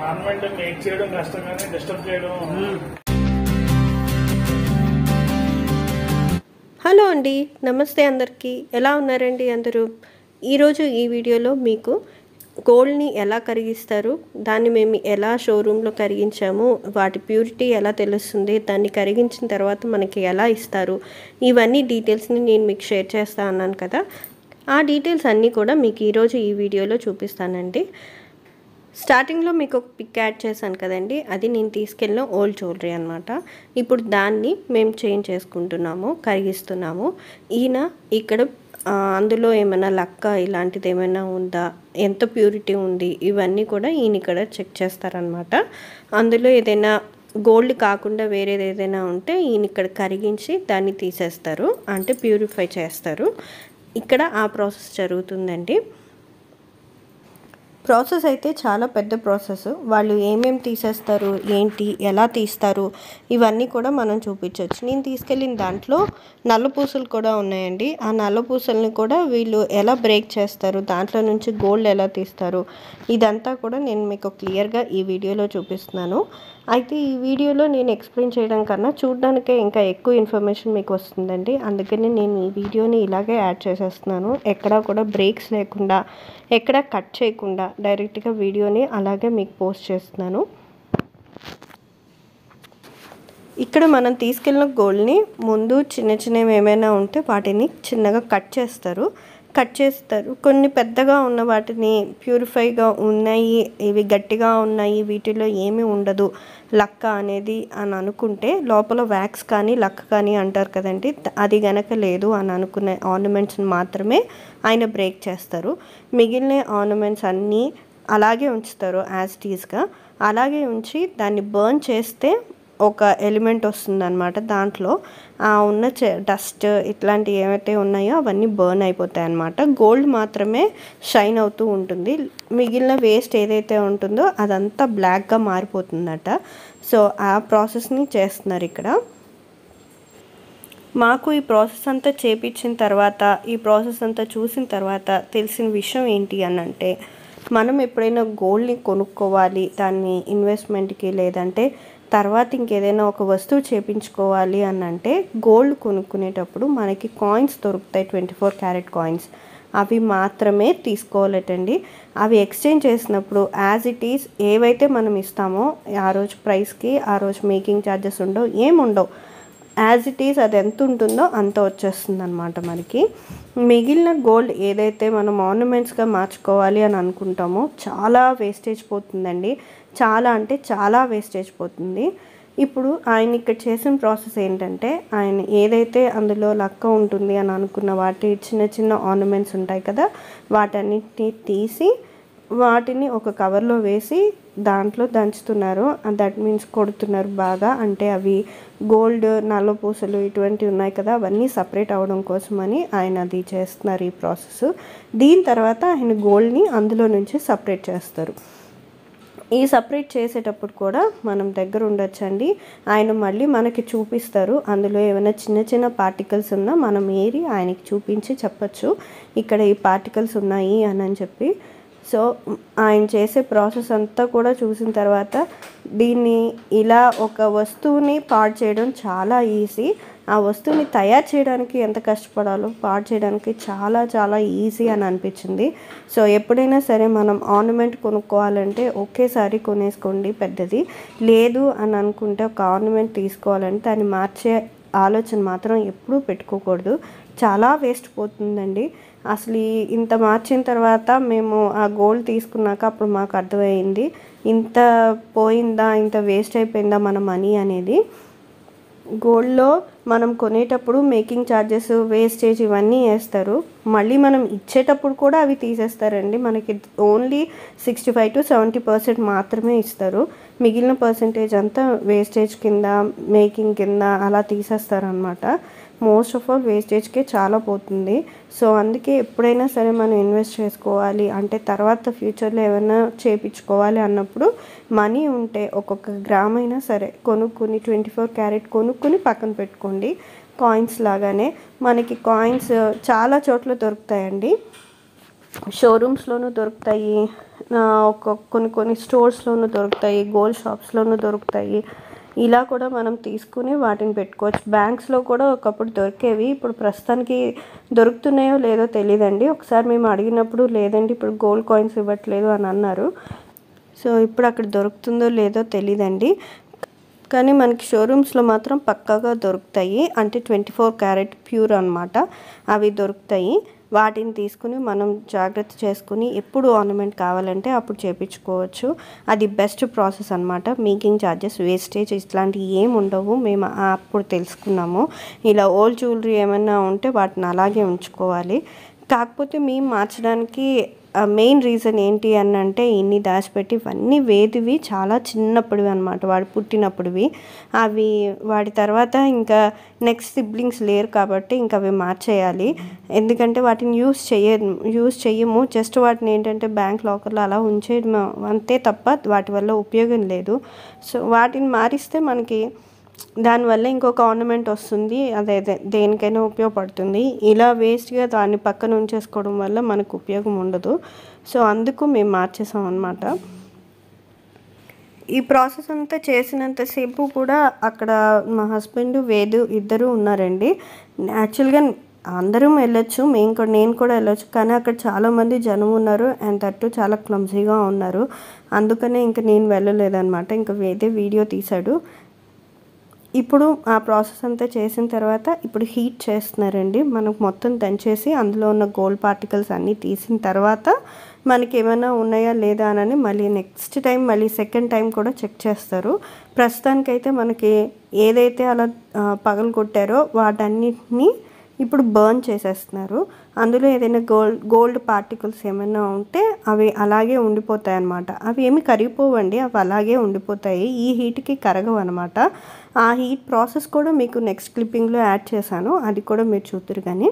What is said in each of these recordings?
ornament make చేయడం కష్టం కానీ డిస్టర్బ్ చేయడం హలో అండి నమస్తే అందరికీ ఎలా ఉన్నారండి అందరూ ఈరోజు ఈ వీడియోలో మీకు గోల్డ్ని ఎలా కరిగిస్తారు దాన్ని మేము ఎలా షోరూంలో కరిగించాము వాటి ప్యూరిటీ ఎలా తెలుస్తుంది దాన్ని కరిగించిన తర్వాత మనకి ఎలా ఇస్తారు ఇవన్నీ డీటెయిల్స్ని నేను మీకు షేర్ చేస్తా అన్నాను కదా ఆ డీటెయిల్స్ అన్నీ కూడా మీకు ఈరోజు ఈ వీడియోలో చూపిస్తానండి స్టార్టింగ్లో మీకు ఒక పిక్ యాడ్ చేశాను కదండి అది నేను తీసుకెళ్ళిన ఓల్డ్ జ్యువెలరీ అనమాట ఇప్పుడు దాన్ని మేము చేంజ్ చేసుకుంటున్నాము కరిగిస్తున్నాము ఈయన ఇక్కడ ఆ, అందులో ఏమైనా లక్క ఇలాంటిది ఏమైనా ఉందా ఎంత ప్యూరిటీ ఉంది ఇవన్నీ కూడా ఈయన ఇక్కడ చెక్ చేస్తారనమాట అందులో ఏదైనా గోల్డ్ కాకుండా వేరేది ఏదైనా ఉంటే ఈయన ఇక్కడ కరిగించి దాన్ని తీసేస్తారు అంటే ప్యూరిఫై చేస్తారు ఇక్కడ ఆ ప్రాసెస్ జరుగుతుందండి ప్రాసెస్ అయితే చాలా పెద్ద ప్రాసెస్ వాళ్ళు ఏమేమి తీసేస్తారు ఏంటి ఎలా తీస్తారు ఇవన్నీ కూడా మనం చూపించవచ్చు నేను తీసుకెళ్ళిన దాంట్లో నల్ల పూసలు కూడా ఉన్నాయండి ఆ నల్ల పూసల్ని కూడా వీళ్ళు ఎలా బ్రేక్ చేస్తారు దాంట్లో నుంచి గోల్డ్ ఎలా తీస్తారు ఇదంతా కూడా నేను మీకు క్లియర్గా ఈ వీడియోలో చూపిస్తున్నాను అయితే ఈ వీడియోలో నేను ఎక్స్ప్లెయిన్ చేయడం కన్నా చూడడానికే ఇంకా ఎక్కువ ఇన్ఫర్మేషన్ మీకు వస్తుందండి అందుకని నేను ఈ వీడియోని ఇలాగే యాడ్ చేసేస్తున్నాను ఎక్కడా కూడా బ్రేక్స్ లేకుండా ఎక్కడా కట్ చేయకుండా డైరెక్ట్గా వీడియోని అలాగే మీకు పోస్ట్ చేస్తున్నాను ఇక్కడ మనం తీసుకెళ్ళిన గోల్డ్ని ముందు చిన్న చిన్నవి ఏమైనా ఉంటే వాటిని చిన్నగా కట్ చేస్తారు కట్ చేస్తారు కొన్ని పెద్దగా ఉన్న వాటిని ప్యూరిఫైగా ఉన్నాయి ఇవి గట్టిగా ఉన్నాయి వీటిలో ఏమీ ఉండదు లక్క అనేది అని అనుకుంటే లోపల వ్యాక్స్ కానీ లక్క కానీ అంటారు కదండి అది గనక లేదు అని అనుకునే ఆర్నమెంట్స్ని మాత్రమే ఆయన బ్రేక్ చేస్తారు మిగిలిన ఆర్నమెంట్స్ అన్నీ అలాగే ఉంచుతారు యాజ్ టీస్గా అలాగే ఉంచి దాన్ని బర్న్ చేస్తే ఒక ఎలిమెంట్ వస్తుందన్నమాట దాంట్లో ఆ ఉన్న డస్ట్ ఇట్లాంటివి ఏవైతే ఉన్నాయో అవన్నీ బర్న్ అయిపోతాయి అన్నమాట గోల్డ్ మాత్రమే షైన్ అవుతూ ఉంటుంది మిగిలిన వేస్ట్ ఏదైతే ఉంటుందో అదంతా బ్లాక్గా మారిపోతుందట సో ఆ ప్రాసెస్ని చేస్తున్నారు ఇక్కడ మాకు ఈ ప్రాసెస్ అంతా చేపించిన తర్వాత ఈ ప్రాసెస్ అంతా చూసిన తర్వాత తెలిసిన విషయం ఏంటి అని అంటే మనం ఎప్పుడైనా గోల్డ్ని కొనుక్కోవాలి దాన్ని ఇన్వెస్ట్మెంట్కి లేదంటే తర్వాత ఇంకేదైనా ఒక వస్తువు చేపించుకోవాలి అని అంటే గోల్డ్ కొనుక్కునేటప్పుడు మనకి కాయిన్స్ దొరుకుతాయి ట్వంటీ ఫోర్ క్యారెట్ కాయిన్స్ అవి మాత్రమే తీసుకోవాలటండి అవి ఎక్స్చేంజ్ చేసినప్పుడు యాజ్ ఇట్ ఈస్ ఏవైతే మనం ఇస్తామో ఆ రోజు ప్రైస్కి ఆ రోజు మేకింగ్ ఛార్జెస్ ఉండవు ఏముండవు యాజ్ ఇట్ ఈస్ అది ఎంత ఉంటుందో అంత వచ్చేస్తుంది అనమాట మనకి మిగిలిన గోల్డ్ ఏదైతే మనం ఆర్నమెంట్స్గా మార్చుకోవాలి అని అనుకుంటామో చాలా వేస్టేజ్ పోతుందండి చాలా అంటే చాలా వేస్టేజ్ పోతుంది ఇప్పుడు ఆయన ఇక్కడ చేసిన ప్రాసెస్ ఏంటంటే ఆయన ఏదైతే అందులో లక్క ఉంటుంది అని అనుకున్న వాటి చిన్న చిన్న ఆర్నమెంట్స్ ఉంటాయి కదా వాటన్నిటిని తీసి వాటిని ఒక కవర్లో వేసి దాంట్లో దంచుతున్నారు దట్ మీన్స్ కొడుతున్నారు బాగా అంటే అవి గోల్డ్ నల్ల పూసలు ఇటువంటివి ఉన్నాయి కదా అవన్నీ సపరేట్ అవ్వడం కోసమని ఆయన అది చేస్తున్నారు ఈ ప్రాసెస్ దీని తర్వాత ఆయన గోల్డ్ని అందులో నుంచి సపరేట్ చేస్తారు ఈ సపరేట్ చేసేటప్పుడు కూడా మనం దగ్గర ఉండొచ్చండి ఆయన మళ్ళీ మనకి చూపిస్తారు అందులో ఏమైనా చిన్న చిన్న పార్టికల్స్ ఉన్నా మనం ఏరి ఆయనకి చూపించి చెప్పచ్చు ఇక్కడ ఈ పార్టికల్స్ ఉన్నాయి అని అని చెప్పి సో ఆయన చేసే ప్రాసెస్ అంతా కూడా చూసిన తర్వాత దీన్ని ఇలా ఒక వస్తువుని పాడు చేయడం చాలా ఈజీ ఆ వస్తువుని తయారు చేయడానికి ఎంత కష్టపడాలో పాడు చేయడానికి చాలా చాలా ఈజీ అని అనిపించింది సో ఎప్పుడైనా సరే మనం ఆర్నమెంట్ కొనుక్కోవాలంటే ఒకేసారి కొనేసుకోండి పెద్దది లేదు అని అనుకుంటే ఒక ఆర్నమెంట్ తీసుకోవాలంటే దాన్ని మార్చే ఆలోచన మాత్రం ఎప్పుడూ పెట్టుకోకూడదు చాలా వేస్ట్ పోతుందండి అసలు ఈ ఇంత మార్చిన తర్వాత మేము ఆ గోల్డ్ తీసుకున్నాక అప్పుడు మాకు అర్థమైంది ఇంత పోయిందా ఇంత వేస్ట్ అయిపోయిందా మన మనీ అనేది గోల్డ్లో మనం కొనేటప్పుడు మేకింగ్ ఛార్జెస్ వేస్టేజ్ ఇవన్నీ వేస్తారు మళ్ళీ మనం ఇచ్చేటప్పుడు కూడా అవి తీసేస్తారండి మనకి only sixty five to seventy percent మాత్రమే ఇస్తారు మిగిలిన పర్సెంటేజ్ అంతా వేస్టేజ్ కింద మేకింగ్ కింద అలా తీసేస్తారనమాట మోస్ట్ ఆఫ్ ఆల్ వేస్టేజ్కే చాలా పోతుంది సో అందుకే ఎప్పుడైనా సరే మనం ఇన్వెస్ట్ చేసుకోవాలి అంటే తర్వాత ఫ్యూచర్లో ఏమైనా చేపించుకోవాలి అన్నప్పుడు మనీ ఉంటే ఒక్కొక్క గ్రామ్ అయినా సరే కొనుక్కుని ట్వంటీ ఫోర్ క్యారెట్ కొనుక్కుని పక్కన పెట్టుకోండి కాయిన్స్ లాగానే మనకి కాయిన్స్ చాలా చోట్ల దొరుకుతాయండి షోరూమ్స్లోనూ దొరుకుతాయి ఆ, ఒక కొన్ని కొన్ని స్టోర్స్లోనూ దొరుకుతాయి గోల్డ్ షాప్స్లోనూ దొరుకుతాయి ఇలా కూడా మనం తీసుకుని వాటిని పెట్టుకోవచ్చు బ్యాంక్స్లో కూడా ఒకప్పుడు దొరికేవి ఇప్పుడు ప్రస్తుతానికి దొరుకుతున్నాయో లేదో తెలియదండి ఒకసారి మేము అడిగినప్పుడు లేదండి ఇప్పుడు గోల్డ్ కాయిన్స్ ఇవ్వట్లేదు అని అన్నారు సో ఇప్పుడు అక్కడ దొరుకుతుందో లేదో తెలియదండి కానీ మనకి షోరూమ్స్లో మాత్రం పక్కాగా దొరుకుతాయి అంటే ట్వంటీ ఫోర్ క్యారెట్ ప్యూర్ అనమాట అవి దొరుకుతాయి వాటిని తీసుకుని మనం జాగ్రత్త చేసుకుని ఎప్పుడు ఆర్నమెంట్ కావాలంటే అప్పుడు చేపించుకోవచ్చు అది బెస్ట్ ప్రాసెస్ అనమాట మేకింగ్ ఛార్జెస్ వేస్టేజ్ ఇట్లాంటివి ఏం ఉండవు మేము ఆ- అప్పుడు తెలుసుకున్నాము ఇలా ఓల్డ్ జ్యువెలరీ ఏమైనా ఉంటే వాటిని అలాగే ఉంచుకోవాలి కాకపోతే మేము మార్చడానికి మెయిన్ రీజన్ ఏంటి అని అంటే ఇన్ని దాచిపెట్టి ఇవన్నీ వేదివి చాలా చిన్నప్పటివి అనమాట వాడు పుట్టినప్పటివి అవి వాడి తర్వాత ఇంకా నెక్స్ట్ సిబ్లింగ్స్ లేరు కాబట్టి ఇంకా అవి మార్చేయాలి ఎందుకంటే వాటిని యూస్ చేయ యూస్ చెయ్యము జస్ట్ వాటిని ఏంటంటే బ్యాంక్ లాకర్లో అలా ఉంచేయడం అంతే తప్ప వాటి వల్ల ఉపయోగం లేదు సో వాటిని మారిస్తే మనకి దానివల్ల ఇంకొక ఆర్నమెంట్ వస్తుంది అదే అదే దేనికైనా ఉపయోగపడుతుంది ఇలా వేస్ట్గా దాన్ని పక్కన ఉంచేసుకోవడం వల్ల మనకు ఉపయోగం ఉండదు సో అందుకు మేము మార్చేసాం అనమాట ఈ ప్రాసెస్ అంతా చేసినంతసేపు కూడా అక్కడ మా హస్బెండ్ వేదు ఇద్దరు ఉన్నారండి యాక్చువల్గా అందరం వెళ్ళొచ్చు మేము కూడా నేను కూడా వెళ్ళొచ్చు కానీ అక్కడ చాలామంది జనం ఉన్నారు అండ్ తట్టు చాలా క్లమ్జీగా ఉన్నారు అందుకనే ఇంకా నేను వెళ్ళలేదన్నమాట ఇంకా వేదే వీడియో తీశాడు ఇప్పుడు ఆ ప్రాసెస్ అంతా చేసిన తర్వాత ఇప్పుడు హీట్ చేస్తున్నారండి మనకు మొత్తం దంచేసి అందులో ఉన్న గోల్డ్ పార్టికల్స్ అన్నీ తీసిన తర్వాత మనకి ఏమైనా ఉన్నాయా లేదా అని మళ్ళీ నెక్స్ట్ టైం మళ్ళీ సెకండ్ టైం కూడా చెక్ చేస్తారు ప్రస్తుతానికైతే మనకి ఏదైతే అలా పగలు కొట్టారో వాటన్నిటిని ఇప్పుడు బర్న్ చేసేస్తున్నారు అందులో ఏదైనా గోల్డ్ గోల్డ్ పార్టికల్స్ ఏమైనా ఉంటే అవి అలాగే ఉండిపోతాయి అన్నమాట అవి ఏమి కరిగిపోవండి అవి అలాగే ఉండిపోతాయి ఈ హీట్కి కరగవు అనమాట ఆ హీట్ ప్రాసెస్ కూడా మీకు నెక్స్ట్ క్లిప్పింగ్లో యాడ్ చేశాను అది కూడా మీరు చూద్దరు కానీ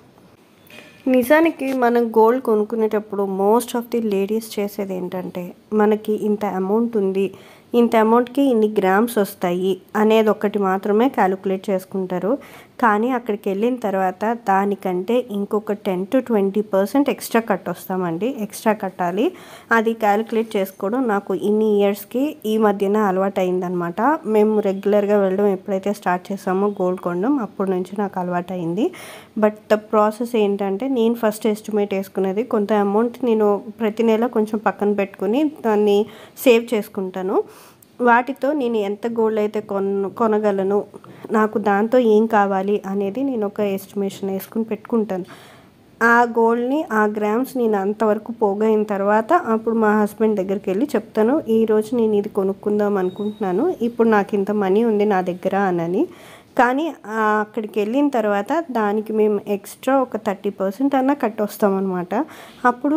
నిజానికి మనం గోల్డ్ కొనుక్కునేటప్పుడు మోస్ట్ ఆఫ్ ది లేడీస్ చేసేది ఏంటంటే మనకి ఇంత అమౌంట్ ఉంది ఇంత అమౌంట్కి ఇన్ని గ్రామ్స్ వస్తాయి అనేది ఒకటి మాత్రమే క్యాలిక్యులేట్ చేసుకుంటారు కానీ అక్కడికి వెళ్ళిన తర్వాత దానికంటే ఇంకొక ten to twenty percent extra cut వస్తామండి ఎక్స్ట్రా కట్టాలి అది క్యాలిక్యులేట్ చేసుకోవడం నాకు ఇన్ని ఇయర్స్కి ఈ మధ్యన అలవాటు అయిందనమాట మేము రెగ్యులర్గా వెళ్ళడం ఎప్పుడైతే స్టార్ట్ చేసామో గోల్డ్ కొనడం అప్పటి నుంచి నాకు అలవాటు అయింది బట్ ద ప్రాసెస్ ఏంటంటే నేను ఫస్ట్ ఎస్టిమేట్ వేసుకునేది కొంత అమౌంట్ నేను ప్రతి నెల కొంచెం పక్కన పెట్టుకుని దాన్ని సేవ్ చేసుకుంటాను వాటితో నేను ఎంత గోల్డ్ అయితే కొన కొనగలను నాకు దాంతో ఏం కావాలి అనేది నేను ఒక ఎస్టిమేషన్ వేసుకుని పెట్టుకుంటాను ఆ గోల్డ్ని ఆ గ్రామ్స్ నేను అంతవరకు పోగైన తర్వాత అప్పుడు మా హస్బెండ్ దగ్గరికి వెళ్ళి చెప్తాను ఈ రోజు నేను ఇది కొనుక్కుందాం అనుకుంటున్నాను ఇప్పుడు నాకు ఇంత మనీ ఉంది నా దగ్గర అనని కానీ ఆ అక్కడికి వెళ్ళిన తర్వాత దానికి మేము ఎక్స్ట్రా ఒక థర్టీ పర్సెంట్ అన్నా కట్టొస్తామన్నమాట అప్పుడు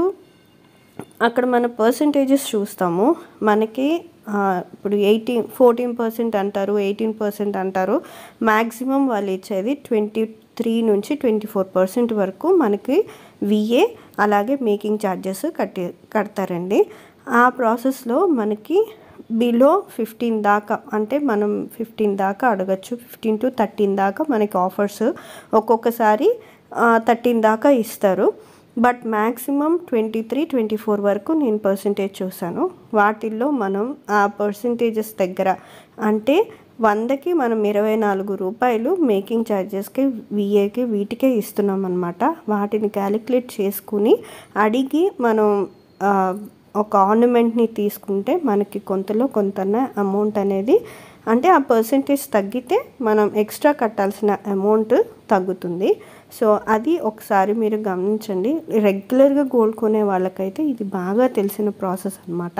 అక్కడ మన పర్సంటేజెస్ చూస్తాము మనకి ఆ, ఇప్పుడు ఎయిటీన్ ఫోర్టీన్ పర్సెంట్ అంటారు ఎయిటీన్ పర్సెంట్ అంటారు మ్యాక్సిమం వాళ్ళు ఇచ్చేది ట్వంటీ త్రీ నుంచి ట్వంటీ ఫోర్ పర్సెంట్ వరకు మనకి విఏ అలాగే మేకింగ్ ఛార్జెస్ కట్టి కడతారండి ఆ ప్రాసెస్లో మనకి బిలో ఫిఫ్టీన్ దాకా అంటే మనం ఫిఫ్టీన్ దాకా అడగచ్చు ఫిఫ్టీన్ టు థర్టీన్ దాకా మనకి ఆఫర్స్ ఒక్కొక్కసారి థర్టీన్ దాకా ఇస్తారు but maximum twenty three twenty four వరకు నేను పర్సంటేజ్ చూసాను వాటిల్లో మనం ఆ పర్సంటేజెస్ దగ్గర అంటే వందకి మనం ఇరవై నాలుగు రూపాయలు మేకింగ్ ఛార్జెస్కి విఏకి వీటికే ఇస్తున్నాం అనమాట వాటిని క్యాలిక్యులేట్ చేసుకుని అడిగి మనం ఆ, ఒక ఆర్నమెంట్ని తీసుకుంటే మనకి కొంతలో కొంత అమౌంట్ అనేది అంటే ఆ పర్సంటేజ్ తగ్గితే మనం ఎక్స్ట్రా కట్టాల్సిన అమౌంట్ తగ్గుతుంది సో అది ఒకసారి మీరు గమనించండి రెగ్యులర్గా గోల్డ్ కొనే వాళ్ళకైతే ఇది బాగా తెలిసిన ప్రాసెస్ అనమాట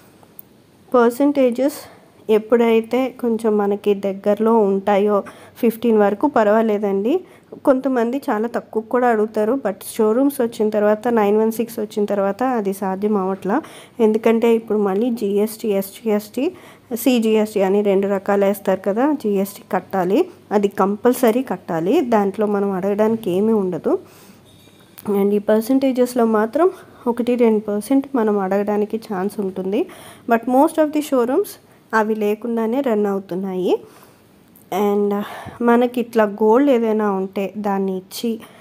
పర్సంటేజెస్ ఎప్పుడైతే కొంచెం మనకి దగ్గరలో ఉంటాయో ఫిఫ్టీన్ వరకు పర్వాలేదండి కొంతమంది చాలా తక్కువ కూడా అడుగుతారు బట్ షోరూమ్స్ వచ్చిన తర్వాత నైన్ వన్ సిక్స్ వచ్చిన తర్వాత అది సాధ్యం అవట్లా ఎందుకంటే ఇప్పుడు మళ్ళీ జిఎస్టీ ఎస్జిఎస్టీ సిజిఎస్టీ అని రెండు రకాలు వేస్తారు కదా జిఎస్టీ కట్టాలి అది కంపల్సరీ కట్టాలి దాంట్లో మనం అడగడానికి ఏమీ ఉండదు అండ్ ఈ పర్సంటేజెస్లో మాత్రం ఒకటి రెండు పర్సెంట్ మనం అడగడానికి ఛాన్స్ ఉంటుంది but most of the showrooms అవి లేకుండానే రన్ అవుతున్నాయి అండ్ మనకి ఇట్లా గోల్డ్ ఏదైనా ఉంటే దాన్ని ఇచ్చి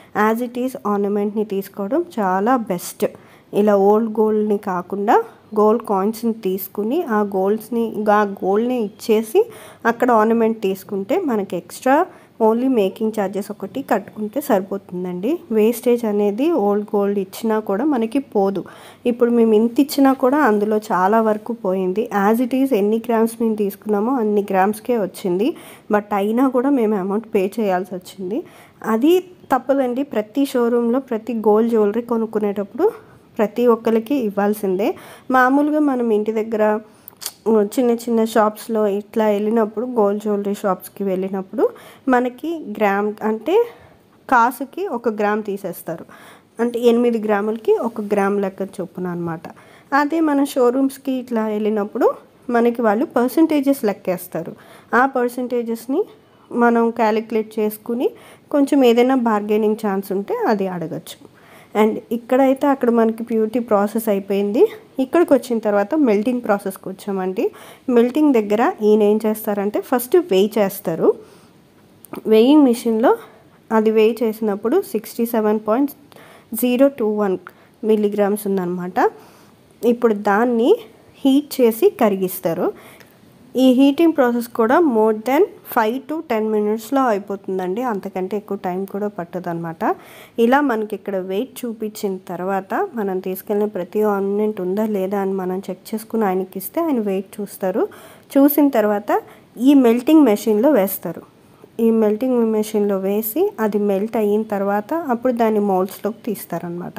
యాజ్ ఇట్ ఈస్ ఆర్నమెంట్ని తీసుకోవడం చాలా బెస్ట్ ఇలా ఓల్డ్ గోల్డ్ని కాకుండా గోల్డ్ కాయిన్స్ని తీసుకుని ఆ గోల్డ్స్ని ఆ గోల్డ్ని ఇచ్చేసి అక్కడ ఆర్నమెంట్ తీసుకుంటే మనకి ఎక్స్ట్రా ఓన్లీ మేకింగ్ ఛార్జెస్ ఒకటి కట్టుకుంటే సరిపోతుందండి వేస్టేజ్ అనేది ఓల్డ్ గోల్డ్ ఇచ్చినా కూడా మనకి పోదు ఇప్పుడు మేము ఇంత ఇచ్చినా కూడా అందులో చాలా వరకు పోయింది యాజ్ ఇట్ ఈస్ ఎన్ని గ్రామ్స్ మేము తీసుకున్నామో అన్ని గ్రామ్స్కే వచ్చింది బట్ అయినా కూడా మేము అమౌంట్ పే చేయాల్సి వచ్చింది అది తప్పదండి ప్రతి షోరూంలో ప్రతి గోల్డ్ జ్యువెలరీ కొనుక్కునేటప్పుడు ప్రతి ఒక్కరికి ఇవ్వాల్సిందే మామూలుగా మనం ఇంటి దగ్గర చిన్న చిన్న షాప్స్లో ఇట్లా వెళ్ళినప్పుడు గోల్డ్ జ్యువెలరీ షాప్స్కి వెళ్ళినప్పుడు మనకి గ్రామ్ అంటే కాసుకి ఒక గ్రామ్ తీసేస్తారు అంటే ఎనిమిది గ్రాములకి ఒక గ్రామ్ లెక్క చొప్పున అనమాట అదే మన షోరూమ్స్కి ఇట్లా వెళ్ళినప్పుడు మనకి వాళ్ళు పర్సంటేజెస్ లెక్కేస్తారు ఆ పర్సంటేజెస్ని మనం క్యాలిక్యులేట్ చేసుకుని కొంచెం ఏదైనా బార్గెనింగ్ ఛాన్స్ ఉంటే అది అడగచ్చు అండ్ ఇక్కడైతే అక్కడ మనకి ప్యూరిటీ ప్రాసెస్ అయిపోయింది ఇక్కడికి వచ్చిన తర్వాత మెల్టింగ్ ప్రాసెస్కి వచ్చామండి మెల్టింగ్ దగ్గర ఈయన ఏం చేస్తారంటే ఫస్ట్ వేయి చేస్తారు వెయింగ్ మిషన్లో అది వేయి చేసినప్పుడు sixty seven point zero two one milligrams ఉందన్నమాట ఇప్పుడు దాన్ని హీట్ చేసి కరిగిస్తారు ఈ హీటింగ్ ప్రాసెస్ కూడా more than five to ten మినిట్స్లో అయిపోతుందండి అంతకంటే ఎక్కువ టైం కూడా పట్టదనమాట ఇలా మనకి ఇక్కడ వెయిట్ చూపించిన తర్వాత మనం తీసుకెళ్ళిన ప్రతి ఆర్నమెంట్ ఉందా లేదా అని మనం చెక్ చేసుకుని ఆయనకి ఇస్తే ఆయన వెయిట్ చూస్తారు చూసిన తర్వాత ఈ మెల్టింగ్ మెషిన్లో వేస్తారు ఈ మెల్టింగ్ మెషిన్లో వేసి అది మెల్ట్ అయిన తర్వాత అప్పుడు దాన్ని మౌల్డ్స్లోకి తీస్తారనమాట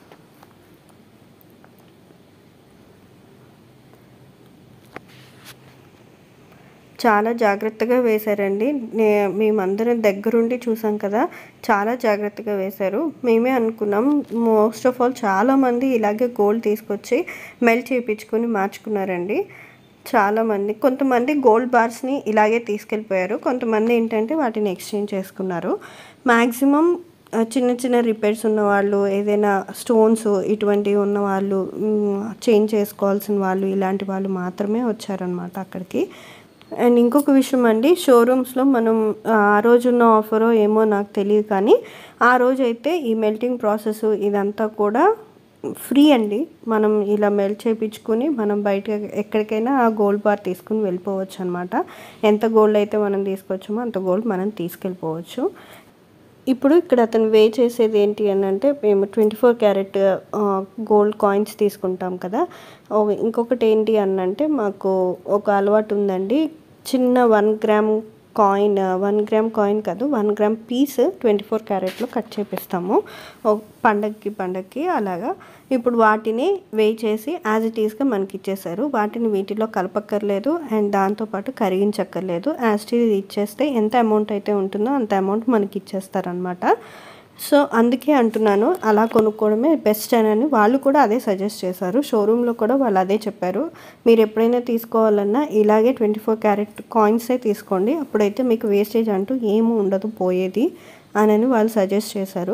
చాలా జాగ్రత్తగా వేశారండి నే మేమందరం దగ్గరుండి చూసాం కదా చాలా జాగ్రత్తగా వేశారు మేమే అనుకున్నాం మోస్ట్ ఆఫ్ ఆల్ చాలామంది ఇలాగే గోల్డ్ తీసుకొచ్చి మెల్ట్ చేయించుకొని మార్చుకున్నారండి చాలామంది కొంతమంది గోల్డ్ బార్స్ని ఇలాగే తీసుకెళ్ళిపోయారు కొంతమంది ఏంటంటే వాటిని ఎక్స్చేంజ్ చేసుకున్నారు మ్యాక్సిమం చిన్న చిన్న రిపేర్స్ ఉన్నవాళ్ళు ఏదైనా స్టోన్స్ ఇటువంటివి ఉన్న వాళ్ళు చేంజ్ చేసుకోవాల్సిన వాళ్ళు ఇలాంటి వాళ్ళు మాత్రమే వచ్చారనమాట అక్కడికి అండ్ ఇంకొక విషయం అండి షోరూమ్స్లో మనం ఆ రోజున్న ఆఫరో ఏమో నాకు తెలియదు కానీ ఆ రోజు అయితే ఈ మెల్టింగ్ ప్రాసెస్ ఇదంతా కూడా ఫ్రీ అండి మనం ఇలా మెల్ట్ చేయించుకుని మనం బయట ఎక్కడికైనా ఆ గోల్డ్ బార్ తీసుకుని వెళ్ళిపోవచ్చు అనమాట ఎంత గోల్డ్ అయితే మనం తీసుకొచ్చామో అంత గోల్డ్ మనం తీసుకెళ్ళిపోవచ్చు ఇప్పుడు ఇక్కడ అతను వే చేసేది ఏంటి అని అంటే మేము twenty four carat gold coins తీసుకుంటాం కదా ఇంకొకటి ఏంటి అని అంటే మాకు ఒక అలవాటు ఉందండి చిన్న one gram coin one gram coin కాదు one gram piece twenty four క్యారెట్లో కట్ చేపిస్తాము పండగకి పండగకి అలాగా ఇప్పుడు వాటిని వేయి చేసి యాజ్ ఇట్ ఈస్గా మనకి ఇచ్చేసారు వాటిని వీటిలో కలపక్కర్లేదు అండ్ దాంతోపాటు కరిగించక్కర్లేదు యాజ్ ఇట్ ఈజ్ ఇచ్చేస్తే ఎంత అమౌంట్ అయితే ఉంటుందో అంత అమౌంట్ మనకి ఇచ్చేస్తారనమాట సో అందుకే అంటున్నాను అలా కొనుక్కోవడమే బెస్ట్ అని వాళ్ళు కూడా అదే సజెస్ట్ చేశారు షోరూంలో కూడా వాళ్ళు అదే చెప్పారు మీరు ఎప్పుడైనా తీసుకోవాలన్నా ఇలాగే ట్వంటీ ఫోర్ క్యారెట్ కాయిన్సే తీసుకోండి అప్పుడైతే మీకు వేస్టేజ్ అంటూ ఏమీ ఉండదు పోయేది అని వాళ్ళు సజెస్ట్ చేశారు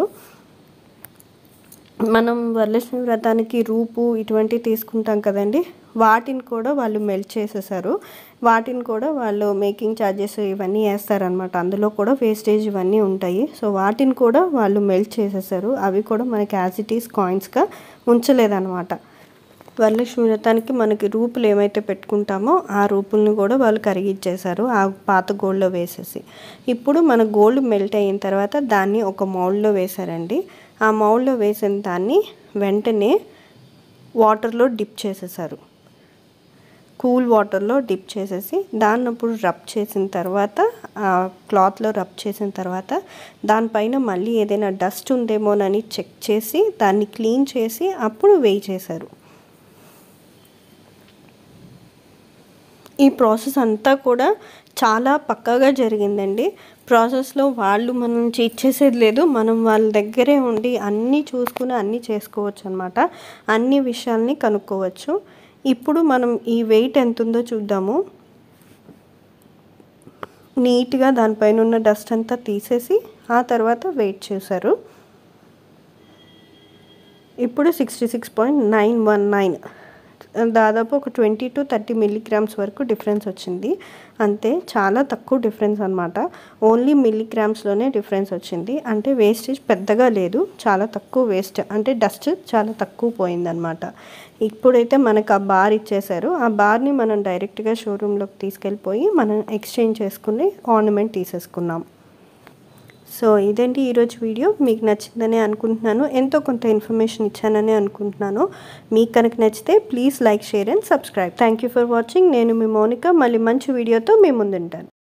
మనం వరలక్ష్మి వ్రతానికి రూపు ఇటువంటివి తీసుకుంటాం కదండి వాటిని కూడా వాళ్ళు మెల్ట్ చేసేసారు వాటిని కూడా వాళ్ళు మేకింగ్ ఛార్జెస్ ఇవన్నీ వేస్తారనమాట అందులో కూడా వేస్టేజ్ ఇవన్నీ ఉంటాయి సో వాటిని కూడా వాళ్ళు మెల్ట్ చేసేసారు అవి కూడా మనకి యాజ్ ఇట్ ఈస్ కాయిన్స్గా ఉంచలేదన్నమాట వరలక్ష్మి వ్రతానికి మనకి రూపులు ఏమైతే పెట్టుకుంటామో ఆ రూపుల్ని కూడా వాళ్ళు కరిగిచ్చేశారు ఆ పాత గోల్డ్లో వేసేసి ఇప్పుడు మన గోల్డ్ మెల్ట్ అయిన తర్వాత దాన్ని ఒక మౌల్డ్లో వేశారండి ఆ మౌల్డ్లో వేసిన దాన్ని వెంటనే వాటర్లో డిప్ చేసేసారు కూల్ వాటర్లో డిప్ చేసేసి దాన్ని అప్పుడు రబ్ చేసిన తర్వాత ఆ క్లాత్లో రబ్ చేసిన తర్వాత దానిపైన మళ్ళీ ఏదైనా డస్ట్ ఉందేమోనని చెక్ చేసి దాన్ని క్లీన్ చేసి అప్పుడు వేయి చేశారు ఈ ప్రాసెస్ అంతా కూడా చాలా పక్కాగా జరిగిందండి ప్రాసెస్లో వాళ్ళు మన నుంచి ఇచ్చేసేది లేదు మనం వాళ్ళ దగ్గరే ఉండి అన్నీ చూసుకుని అన్నీ చేసుకోవచ్చు అనమాట అన్ని విషయాల్ని కనుక్కోవచ్చు ఇప్పుడు మనం ఈ వెయిట్ ఎంత ఉందో చూద్దాము నీట్గా దానిపైన ఉన్న డస్ట్ అంతా తీసేసి ఆ తర్వాత వెయిట్ చేశారు ఇప్పుడు sixty six point nine one nine దాదాపు ఒక ట్వంటీ టు థర్టీ మిల్లీగ్రామ్స్ వరకు డిఫరెన్స్ వచ్చింది అంతే చాలా తక్కువ డిఫరెన్స్ అనమాట ఓన్లీ మిల్లీగ్రామ్స్లోనే డిఫరెన్స్ వచ్చింది అంటే వేస్టేజ్ పెద్దగా లేదు చాలా తక్కువ వేస్ట్ అంటే డస్ట్ చాలా తక్కువ పోయిందనమాట ఇప్పుడైతే మనకు ఆ బార్ ఇచ్చేశారు ఆ బార్ని మనం డైరెక్ట్గా షోరూంలోకి తీసుకెళ్ళిపోయి మనం ఎక్స్చేంజ్ చేసుకుని ఆర్నమెంట్ తీసేసుకున్నాం సో ఇదేంటి ఈరోజు వీడియో మీకు నచ్చిందని అనుకుంటున్నాను ఎంతో కొంత ఇన్ఫర్మేషన్ ఇచ్చానని అనుకుంటున్నాను మీకు కనుక నచ్చితే please like share and subscribe thank you for watching నేను మీ మౌనిక మళ్ళీ మంచి వీడియోతో మీ ముందుంటాను